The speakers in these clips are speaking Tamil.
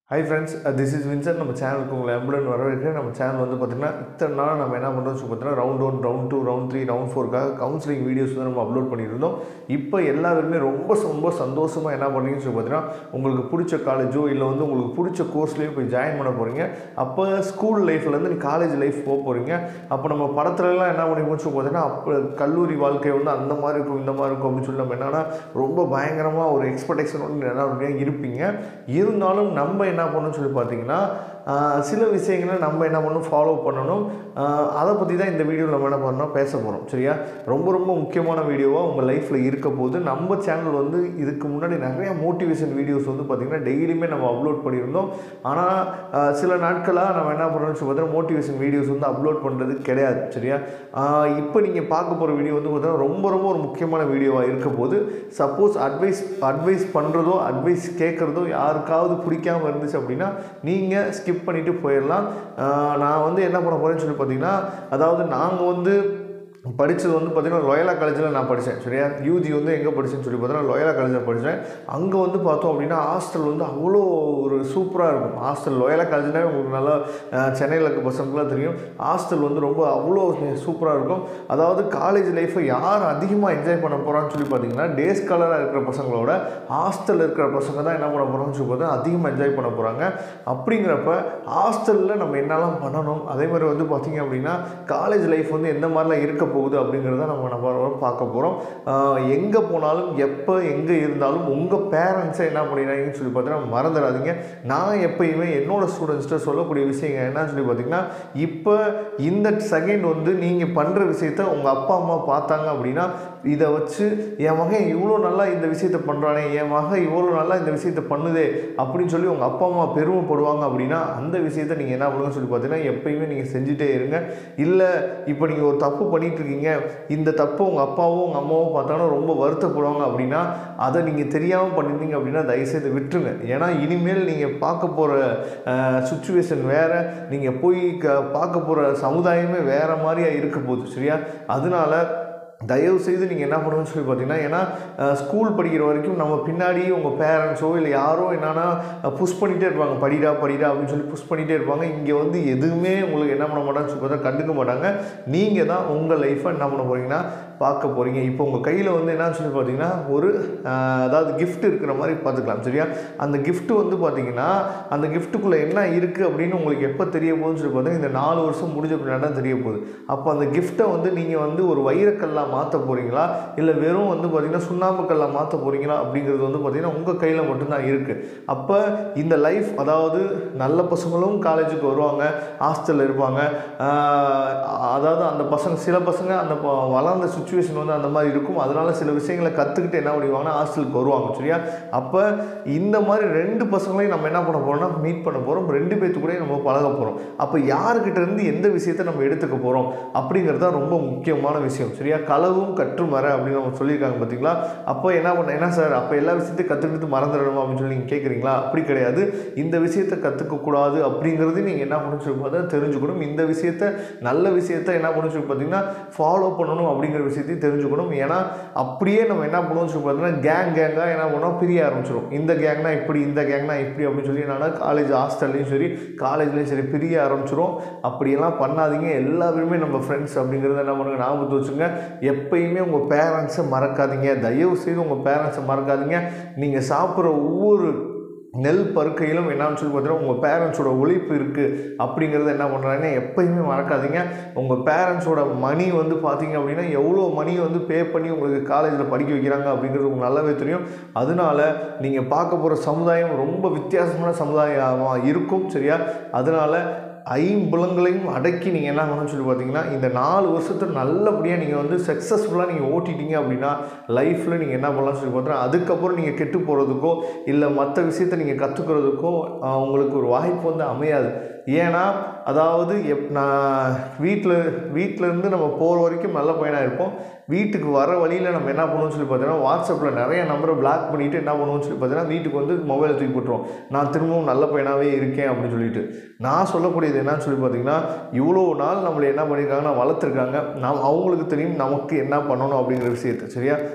high friends this is Vinson நம்ம சேனலுக்கு உங்களை எம்புலன் வரவேற்கிறேன் நம்ம சேனல் வந்து பார்த்திங்கன்னா இத்தனை நாள் நம்ம என்ன பண்ணுறோம் பார்த்தீங்கன்னா round one round two round three round ஃபோருக்காக கவுன்சிலிங் வீடியோஸ் வந்து நம்ம அப்லோட் பண்ணியிருந்தோம் இப்போ எல்லாருமே ரொம்ப ரொம்ப சந்தோஷமாக என்ன பண்ணுறீங்கன்னு சொல்லி பார்த்தீங்கன்னா உங்களுக்கு பிடிச்ச காலேஜோ இல்லை வந்து உங்களுக்கு பிடிச்ச கோர்ஸ்லேயோ போய் ஜாயின் பண்ண போகிறீங்க அப்போ ஸ்கூல் லைஃப்லேருந்து நீ காலேஜ் லைஃப் போக போகிறீங்க அப்போ நம்ம படத்துலலாம் என்ன பண்ணி முடிச்சு பார்த்தீங்கன்னா அப்போ கல்லூரி வாழ்க்கை வந்து அந்த மாதிரி இருக்கும் இந்த மாதிரி இருக்கும் அப்படின்னு சொல்லி நம்ம என்னன்னா ரொம்ப பயங்கரமாக ஒரு எக்ஸ்பெக்டேஷனோட என்ன பண்ணுவீங்க இருப்பீங்க இருந்தாலும் நம்ம என்ன பண்ணணும்னு சொல்லி பார்த்தீங்கன்னா ஆஹ், சில விஷயங்களை நம்ம என்ன பண்ணணும் ஃபாலோ பண்ணணும் ஆஹ், அதை பற்றி தான் இந்த வீடியோவில் நம்ம என்ன பண்ணணும் பேச போகிறோம் சரியா ரொம்ப ரொம்ப முக்கியமான வீடியோவாக உங்கள் லைஃப்பில் இருக்க போது நம்ம சேனல் வந்து இதுக்கு முன்னாடி நிறைய மோட்டிவேஷன் வீடியோஸ் வந்து பார்த்திங்கன்னா டெய்லியுமே நம்ம அப்லோட் பண்ணியிருந்தோம் ஆனால் ஆஹ், சில நாட்களாக நம்ம என்ன பண்ணுறோம்னு சொல்லி பார்த்தீங்கன்னா மோட்டிவேஷன் வீடியோஸ் வந்து அப்லோட் பண்ணுறது கிடையாது சரியா ஆஹ், இப்போ நீங்கள் பார்க்க போகிற வீடியோ வந்து பார்த்தீங்கன்னா ரொம்ப ரொம்ப ஒரு முக்கியமான வீடியோவாக இருக்க போது சப்போஸ் அட்வைஸ் அட்வைஸ் பண்ணுறதோ அட்வைஸ் கேட்குறதோ யாருக்காவது பிடிக்காம இருந்துச்சு அப்படின்னா நீங்கள் ஸ்கிப் பண்ணிவிட்டு போயிடலாம் ஆஹ், நான் வந்து என்ன பண்ண போகிறேன்னு சொல்லி பார்த்தீங்கன்னா அதாவது நாங்கள் வந்து படித்தது வந்து பார்த்திங்கன்னா லோயலா காலேஜில் நான் படித்தேன் சரியா யூஜி வந்து எங்கே படித்தேன்னு சொல்லி பார்த்தீங்கன்னா லோயலா காலேஜில் படித்தேன் அங்கே வந்து பார்த்தோம் அப்படின்னா ஹாஸ்டல் வந்து அவ்வளோ ஒரு சூப்பராக இருக்கும் ஹாஸ்டல் லோயலா காலேஜ்னா உங்களுக்கு நல்லா அஹ், சென்னையில் இருக்க பசங்களுக்குலாம் தெரியும் ஹாஸ்டல் வந்து ரொம்ப அவ்வளோ சூப்பராக இருக்கும் அதாவது காலேஜ் லைஃப்பை யார் அதிகமாக என்ஜாய் பண்ண போகிறான்னு சொல்லி பார்த்தீங்கன்னா டே ஸ்காலராக இருக்கிற பசங்களோட ஹாஸ்டலில் இருக்கிற பசங்க தான் என்ன பண்ண போகிறாங்கன்னு சொல்லி பார்த்தா அதிகமாக என்ஜாய் பண்ண போகிறாங்க அப்படிங்கிறப்ப ஹாஸ்டலில் நம்ம என்னெல்லாம் பண்ணணும் அதே மாதிரி வந்து பார்த்திங்க அப்படின்னா காலேஜ் லைஃப் வந்து எந்த மாதிரிலாம் இருக்க போகுது அப்படிங்கிறத நம்ம நம்ம பார்க்க போகிறோம் எங்கே போனாலும் எப்போ எங்கே இருந்தாலும் உங்கள் பேரண்ட்ஸை என்ன பண்ணிடுறாங்கன்னு சொல்லி பார்த்தீங்கன்னா மறந்துடாதீங்க நான் எப்பயுமே என்னோட ஸ்டூடெண்ட்ஸ்கிட்ட சொல்லக்கூடிய விஷயங்கள் என்னன்னு சொல்லி பார்த்தீங்கன்னா இப்போ இந்த செகண்ட் வந்து நீங்கள் பண்ணுற விஷயத்த உங்கள் அப்பா அம்மா பார்த்தாங்க அப்படின்னா இதை வச்சு என் மகன் இவ்வளோ நல்லா இந்த விஷயத்த பண்ணுறானே என் மகன் இவ்வளோ நல்லா இந்த விஷயத்த பண்ணுதே அப்படின்னு சொல்லி உங்கள் அப்பா அம்மா பெருமைப்படுவாங்க அப்படின்னா அந்த விஷயத்த நீங்கள் என்ன பண்ணுங்கன்னு சொல்லி பார்த்தீங்கன்னா எப்பயுமே நீங்கள் செஞ்சுட்டே இருங்க இல்லை இப்போ நீங்கள் ஒரு தப்பு பண்ணிட்டு இருக்கீங்க இந்த தப்பை உங்கள் அப்பாவோ உங்கள் அம்மாவோ பார்த்தாலும் ரொம்ப வருத்தப்படுவாங்க அப்படின்னா அதை நீங்கள் தெரியாமல் பண்ணியிருந்தீங்க அப்படின்னா தயவுசெய்து விட்டுருங்க ஏன்னா இனிமேல் நீங்கள் பார்க்க போகிற சுச்சுவேஷன் வேறு நீங்கள் போய் க பார்க்க போகிற சமுதாயமே வேறு மாதிரியா இருக்க போகுது சரியா அதனால தயவு செய்து நீங்கள் என்ன பண்ணுன்னு சொல்லி பார்த்தீங்கன்னா ஏன்னா ஸ்கூல் படிக்கிற வரைக்கும் நம்ம பின்னாடி உங்கள் பேரண்ட்ஸோ இல்லை யாரோ என்னன்னா புஷ் பண்ணிகிட்டே இருப்பாங்க படிடா படிடா அப்படின்னு சொல்லி புஷ் பண்ணிகிட்டே இருப்பாங்க இங்கே வந்து எதுவுமே உங்களுக்கு என்ன பண்ண மாட்டாங்கன்னு சொல்லி பார்த்தா கண்டுக்க மாட்டாங்க நீங்கள் தான் உங்கள் லைஃப்பை என்ன பண்ண போகிறீங்கன்னா பார்க்க போகிறீங்க இப்போ உங்கள் கையில் வந்து என்னன்னு சொல்லி பார்த்தீங்கன்னா ஒரு ஆஹ், அதாவது gift இருக்கிற மாதிரி பார்த்துக்கலாம் சரியா அந்த gift வந்து பார்த்தீங்கன்னா அந்த கிஃப்ட்டுக்குள்ளே என்ன இருக்குது அப்படின்னு உங்களுக்கு எப்போ தெரிய போகுதுன்னு சொல்லி பார்த்தீங்கன்னா இந்த நாலு வருஷம் முடிஞ்ச பின்னாடி தான் தெரிய போகுது அப்போ அந்த கிஃப்ட்டை வந்து நீங்கள் வந்து ஒரு வைரக்கல்லாக மாற்ற போகிறீங்களா இல்லை வெறும் வந்து பார்த்தீங்கன்னா சுண்ணாம்பு கல்லாக மாற்ற போகிறீங்களா அப்படிங்கிறது வந்து பார்த்தீங்கன்னா உங்கள் கையில் மட்டும்தான் இருக்குது அப்போ இந்த லைஃப் அதாவது நல்ல பசங்களும் காலேஜுக்கு வருவாங்க ஹாஸ்டலில் இருப்பாங்க ஆஹ், அதாவது அந்த பசங்க சில பசங்க அந்த ப- வளர்ந்த சுச்சுவேஷன் வந்து அந்த மாதிரி இருக்கும் அதனால சில விஷயங்களை கற்றுக்கிட்டு என்ன பண்ணிடுவாங்கன்னா ஹாஸ்டலுக்கு வருவாங்க சரியா அப்போ இந்த மாதிரி ரெண்டு பசங்களையும் நம்ம என்ன பண்ண போகிறோம்னா மீட் பண்ண போகிறோம் ரெண்டு பேர்த்து கூட நம்ம பழக போகிறோம் அப்போ யாருக்கிட்ட இருந்து எந்த விஷயத்தை நம்ம எடுத்துக்க போகிறோம் அப்படிங்கிறது தான் ரொம்ப முக்கியமான விஷயம் சரியா களவும் கற்றும் வர அப்படின்னு நம்ம சொல்லியிருக்காங்க பார்த்தீங்களா அப்போ என்ன பண்ண என்ன சார் அப்போ எல்லா விஷயத்தையும் கற்றுக்கிட்டு மறந்துடணும் அப்படின்னு சொல்லி நீங்கள் கேட்குறீங்களா அப்படி கிடையாது இந்த விஷயத்தை கற்றுக்கக்கூடாது அப்படிங்கிறது நீங்கள் என்ன பண்ணணும் சொல்லி பார்த்தா தெரிஞ்சுக்கணும் இந்த விஷயத்த நல்ல விஷயத்த என்ன பண்ணணும் சொல்லி பார்த்தீங்கன்னா ஃபாலோ பண்ணணும் அப்படிங்கிற விஷயத்தையும் தெரிஞ்சுக்கணும் ஏன்னா அப்படியே நம்ம என்ன பண்ணுவோம் சொல்லி பார்த்தீங்கன்னா கேங் கேங்காக என்ன பண்ணுவோம் பிரிய ஆரம்பிச்சிடும் இந்த கேங்னா இப்படி இந்த கேங்னா இப்படி அப்படின்னு சொல்லி என்னன்னா காலேஜ் ஹாஸ்டல்லையும் சரி காலேஜ்லேயும் சரி பிரிய ஆரம்பிச்சிடும் அப்படியெல்லாம் பண்ணாதீங்க எல்லாருமே நம்ம ஃப்ரெண்ட்ஸ் அப்படிங்கிறத என்ன பண்ணுங்க ஞாபகத்து வச்சுங்க எப்பயுமே உங்கள் பேரண்ட்ஸை மறக்காதீங்க தயவு செய்து உங்கள் பேரண்ட்ஸை மறக்காதீங்க நீங்கள் சாப்பிட்ற ஒவ்வொரு நெல் பருக்கையிலும் என்னன்னு சொல்லி பார்த்தீங்கன்னா உங்கள் பேரண்ட்ஸோட உழைப்பு இருக்குது அப்படிங்கிறத என்ன பண்ணுறாங்கன்னா எப்பயுமே மறக்காதீங்க உங்கள் பேரண்ட்ஸோட மணி வந்து பார்த்தீங்க அப்படின்னா எவ்வளோ மணி வந்து பே பண்ணி உங்களுக்கு காலேஜில் படிக்க வைக்கிறாங்க அப்படிங்கிறது உங்களுக்கு நல்லாவே தெரியும் அதனால நீங்கள் பார்க்க போகிற சமுதாயம் ரொம்ப வித்தியாசமான சமுதாயமாக இருக்கும் சரியா அதனால ஐம்புலங்களையும் அடக்கி நீங்கள் என்ன பண்ணணும்னு சொல்லி பார்த்தீங்கன்னா இந்த நாலு வருஷத்தை நல்லபடியாக நீங்கள் வந்து சக்ஸஸ்ஃபுல்லாக நீங்கள் ஓட்டிட்டீங்க அப்படின்னா லைஃப்பில் நீங்கள் என்ன பண்ணலாம்னு சொல்லி பார்த்தீங்கன்னா அதுக்கப்புறம் நீங்கள் கெட்டு போகிறதுக்கோ இல்லை மற்ற விஷயத்தை நீங்கள் கற்றுக்கிறதுக்கோ உங்களுக்கு ஒரு வாய்ப்பு வந்து அமையாது ஏன்னா அதாவது எப் நான் வீட்டில் வீட்டிலேருந்து நம்ம போகிற வரைக்கும் நல்ல பையனாக இருப்போம் வீட்டுக்கு வர வழியில் நம்ம என்ன பண்ணுவோம்னு சொல்லி பார்த்தீங்கன்னா வாட்ஸ்அப்பில் நிறைய நம்பரை பிளாக் பண்ணிவிட்டு என்ன பண்ணுவோம்னு சொல்லி பார்த்தீங்கன்னா வீட்டுக்கு வந்து மொபைலை தூக்கி போட்டுருவோம் நான் திரும்பவும் நல்ல பையனாகவே இருக்கேன் அப்படின்னு சொல்லிட்டு நான் சொல்லக்கூடியது என்னன்னு சொல்லி பார்த்தீங்கன்னா இவ்வளோ நாள் நம்மளை என்ன பண்ணியிருக்காங்கன்னா வளர்த்துருக்காங்க நாம் அவங்களுக்கு தெரியும் நமக்கு என்ன பண்ணணும் அப்படிங்கிற விஷயத்தை சரியா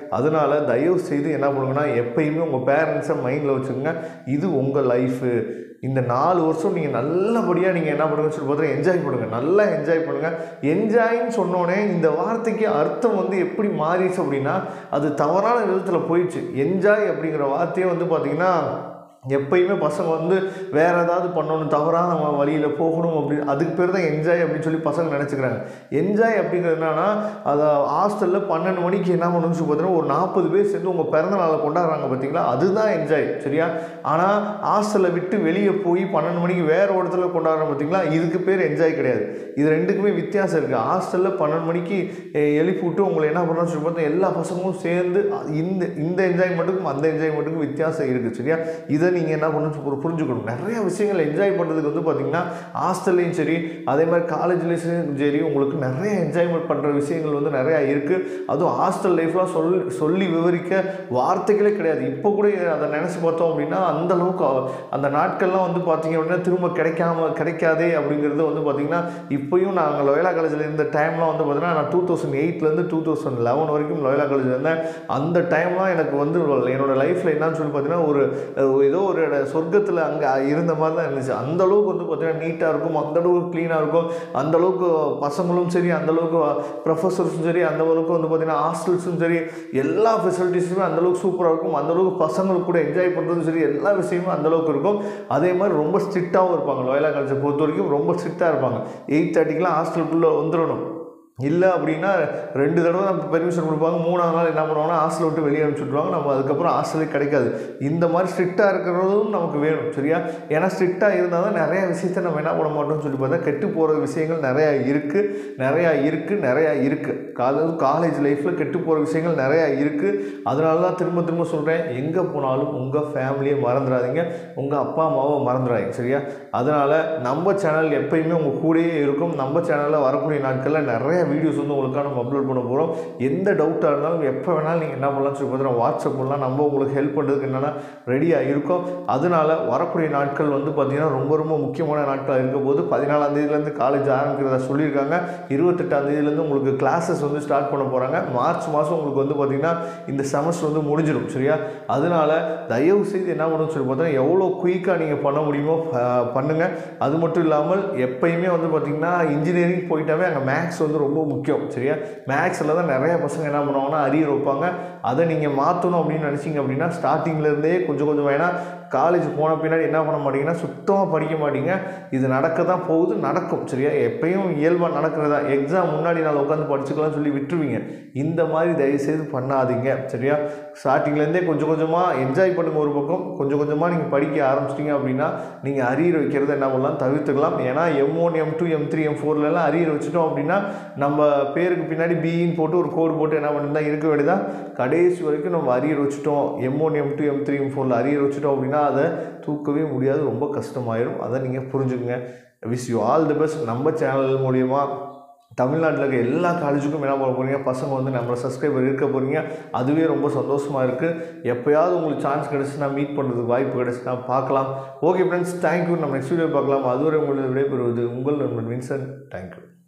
அதனால தயவு செய்து என்ன பண்ணுங்கன்னா எப்பயுமே உங்கள் பேரண்ட்ஸை மைண்டில் வச்சுக்கோங்க இது உங்கள் லைஃபு இந்த நாலு வருஷம் நீங்கள் நல்லபடியாக நீங்கள் என்ன பண்ணுங்கன்னு சொல்லி பார்த்தா என்ஜாய் பண்ணுங்கள் நல்லா என்ஜாய் பண்ணுங்கள் என்ஜாய்ன்னு சொன்னோடனே இந்த வார்த்தைக்கு அர்த்தம் வந்து எப்படி மாறிடுச்சு அப்படின்னா அது தவறான விதத்தில் போயிடுச்சு என்ஜாய் அப்படிங்கிற வார்த்தையே வந்து பார்த்திங்கன்னா எப்பயுமே பசங்க வந்து வேறு ஏதாவது பண்ணணும் தவறாக நம்ம வழியில் போகணும் அப்படின்னு அதுக்கு பேர் தான் என்ஜாய் அப்படின்னு சொல்லி பசங்க நினச்சிக்கிறாங்க என்ஜாய் அப்படிங்கிறது என்னன்னா அதை ஹாஸ்டலில் பன்னெண்டு மணிக்கு என்ன பண்ணணும்னு சொல்லி பார்த்தீங்கன்னா ஒரு நாற்பது பேர் சேர்ந்து உங்கள் பிறந்த நாளை கொண்டாடுறாங்க பார்த்தீங்களா அதுதான் என்ஜாய் சரியா ஆனால் ஹாஸ்டலை விட்டு வெளியே போய் பன்னெண்டு மணிக்கு வேறு இடத்துல கொண்டாடுறோம் பார்த்தீங்களா இதுக்கு பேர் என்ஜாய் கிடையாது இது ரெண்டுக்குமே வித்தியாசம் இருக்குது ஹாஸ்டலில் பன்னெண்டு மணிக்கு எ- எழுப்பி விட்டு உங்களை என்ன பண்ணணும்னு சொல்லி பார்த்தா எல்லா பசங்களும் சேர்ந்து இந்த இந்த என்ஜாய்மெண்ட்டுக்கும் அந்த என்ஜாய்மெண்ட்டுக்கும் வித்தியாசம் இருக்குது சரியா இதை நீங்கள் என்ன பண்ணணும் புரி- புரிஞ்சுக்கணும் நிறைய விஷயங்கள் என்ஜாய் பண்ணுறதுக்கு வந்து பார்த்தீங்கன்னா ஹாஸ்டல்லையும் சரி அதே மாதிரி காலேஜ்லேயும் சரி உங்களுக்கு நிறைய என்ஜாய்மெண்ட் பண்ணுற விஷயங்கள் வந்து நிறையா இருக்குது அதுவும் ஹாஸ்டல் லைஃப்லாம் சொல் சொல்லி விவரிக்க வார்த்தைகளே கிடையாது இப்போ கூட அதை நினச்சி பார்த்தோம் அப்படின்னா அந்த அளவுக்கு அ- அந்த நாட்கள்லாம் வந்து பார்த்தீங்க அப்படின்னா திரும்ப கிடைக்காம கிடைக்காதே அப்படிங்கிறது வந்து பார்த்தீங்கன்னா இப்போயும் நாங்கள் லோயலா காலேஜில் இருந்த டைம்லாம் வந்து பார்த்தீங்கன்னா நான் டூ தௌசண்ட் எயிட்லேருந்து டூ தௌசண்ட் லெவன் வரைக்கும் லோயலா காலேஜில் இருந்தேன் அந்த டைம்லாம் எனக்கு வந்து என்னோட லைஃப்பில் என்னன்னு சொல்லி பார்த்தீங்கன்னா ஒரு அஹ், ஏதோ ஒரு சொர்க்கத்தில் அங்கே இருந்த மாதிரி தான் இருந்துச்சு அந்த அளவுக்கு வந்து பார்த்தீங்கன்னா நீட்டாக இருக்கும் அந்த அளவுக்கு க்ளீனாக இருக்கும் அந்த அளவுக்கு பசங்களும் சரி அந்த அளவுக்கு ப்ரொஃபஸர்ஸும் சரி அந்த அளவுக்கு வந்து பார்த்தீங்கன்னா ஹாஸ்டல்ஸும் சரி எல்லா ஃபெசிலிட்டிஸுமே அந்த அளவுக்கு சூப்பராக இருக்கும் அந்த அளவுக்கு பசங்களுக்கு கூட என்ஜாய் பண்ணுறதும் சரி எல்லா விஷயமும் அந்த அளவுக்கு இருக்கும் அதே மாதிரி ரொம்ப ஸ்ட்ரிக்டாகவும் இருப்பாங்க லோயலா காலேஜை பொறுத்த வரைக்கும் ரொம்ப ஸ்ட்ரிக்டாக இருப்பாங்க எயிட் தேர்ட்டிக்கெலாம் ஹாஸ்டலுக்குள்ளே வந்துடணும் இல்லை அப்படின்னா ரெண்டு தடவை நம்ம பெர்மிஷன் கொடுப்பாங்க மூணாவது நாள் என்ன பண்ணுவாங்கன்னா ஹாஸ்டல் விட்டு வெளியே அனுப்பிச்சுட்ருவாங்க நம்ம அதுக்கப்புறம் ஹாஸ்டலே கிடைக்காது இந்த மாதிரி ஸ்ட்ரிக்டாக இருக்கிறதும் நமக்கு வேணும் சரியா ஏன்னா ஸ்ட்ரிக்டாக இருந்தால் தான் நிறைய விஷயத்த நம்ம என்ன பண்ண மாட்டோம்னு சொல்லி பார்த்தா கெட்டு போகிற விஷயங்கள் நிறையா இருக்குது நிறையா இருக்குது நிறையா இருக்குது காலேஜ் காலேஜ் லைஃப்பில் கெட்டு போகிற விஷயங்கள் நிறையா இருக்குது அதனால தான் திரும்ப திரும்ப சொல்கிறேன் எங்கே போனாலும் உங்கள் ஃபேமிலியை மறந்துடாதீங்க உங்கள் அப்பா அம்மாவை மறந்துடாதீங்க சரியா அதனால் நம்ம சேனல் எப்பயுமே உங்கள் கூடயே இருக்கும் நம்ம சேனலில் வரக்கூடிய நாட்களில் நிறைய வீடியோஸ் வந்து உங்களுக்காக நம்ம அப்லோட் பண்ண போகிறோம் எந்த டவுட்டாக இருந்தாலும் எப்போ வேணாலும் நீங்கள் என்ன பண்ணலாம் சொல்லி பார்த்தீங்கன்னா வாட்ஸ்அப் பண்ணலாம் நம்ம உங்களுக்கு ஹெல்ப் பண்ணுறதுக்கு என்னென்னா ரெடியாக இருக்கும் அதனால வரக்கூடிய நாட்கள் வந்து பார்த்திங்கன்னா ரொம்ப ரொம்ப முக்கியமான நாட்களாக இருக்க போது பதினாலாம் தேதியிலேருந்து காலேஜ் ஆரம்பிக்கிறதா சொல்லியிருக்காங்க இருபத்தெட்டாம் தேதியிலேருந்து உங்களுக்கு கிளாஸஸ் வந்து ஸ்டார்ட் பண்ண போகிறாங்க மார்ச் மாதம் உங்களுக்கு வந்து பார்த்திங்கன்னா இந்த செமஸ்டர் வந்து முடிஞ்சிடும் சரியா அதனால தயவு செய்து என்ன பண்ணணும்னு சொல்லி பார்த்தா எவ்வளோ குயிக்காக நீங்கள் பண்ண முடியுமோ ப- பண்ணுங்க அது மட்டும் இல்லாமல் எப்பயுமே வந்து பார்த்திங்கன்னா இன்ஜினியரிங் போயிட்டாவே அங்கே மேக்ஸ் வந்து ரொம்ப முக்கியம் சரியா மேக்ஸில் தான் நிறைய பசங்க என்ன பண்ணுவாங்கன்னா அரியர் வைப்பாங்க அதை நீங்கள் மாற்றணும் அப்படின்னு நினச்சிங்க அப்படின்னா ஸ்டார்டிங்லேருந்தே கொஞ்சம் கொஞ்சம் வேணா காலேஜ் போன பின்னாடி என்ன பண்ண மாட்டீங்கன்னா சுத்தமாக படிக்க மாட்டீங்க இது நடக்க தான் போகுது நடக்கும் சரியா எப்பயும் இயல்பாக நடக்கிறதா எக்ஸாம் முன்னாடி நாள் உட்காந்து படிச்சுக்கலாம்னு சொல்லி விட்டுருவீங்க இந்த மாதிரி தயவுசெய்து பண்ணாதீங்க சரியா ஸ்டார்டிங்லேருந்தே கொஞ்சம் கொஞ்சமாக என்ஜாய் பண்ணுங்க ஒரு பக்கம் கொஞ்சம் கொஞ்சமாக நீங்கள் படிக்க ஆரம்பிச்சிட்டிங்க அப்படின்னா நீங்கள் அரியர் வைக்கிறத என்ன பண்ணலாம் தவிர்த்துக்கலாம் ஏன்னா M one M two M three M ஃபோர்லலாம் அரியர் வச்சுட்டோம் அப்படின்னா நம்ம பேருக்கு பின்னாடி பிஇன்னு போட்டு ஒரு கோடு போட்டு என்ன பண்ணிருந்தா இருக்க வேண்டியதா கடைசி வரைக்கும் நம்ம அரியர் வச்சுட்டோம் M one M two M three M ஃபோரில் அரியர் வச்சுட்டோம் அப்படின்னா அதை தூக்கவே முடியாது ரொம்ப கஷ்டமாயிரும் அதை நீங்கள் புரிஞ்சுக்குங்க wish you all the best நம்ம சேனல் மூலியமா தமிழ்நாட்டில் இருக்க எல்லா காலேஜுக்கும் என்ன பண்ண போகிறீங்க பசங்க வந்து நம்மளை சப்ஸ்கிரைபர் இருக்க போகிறீங்க அதுவே ரொம்ப சந்தோஷமாக இருக்குது எப்போயாவது உங்களுக்கு சான்ஸ் கிடச்சுன்னா மீட் பண்ணுறதுக்கு வாய்ப்பு கிடச்சுன்னா பார்க்கலாம் ஓகே ஃப்ரெண்ட்ஸ் தேங்க்யூ நம்ம நெக்ஸ்ட் வீடியோ பார்க்கலாம் அதுவரை உங்களது விடைபெறுவது உங்கள் நண்பன் வின்சன் தேங்க்யூ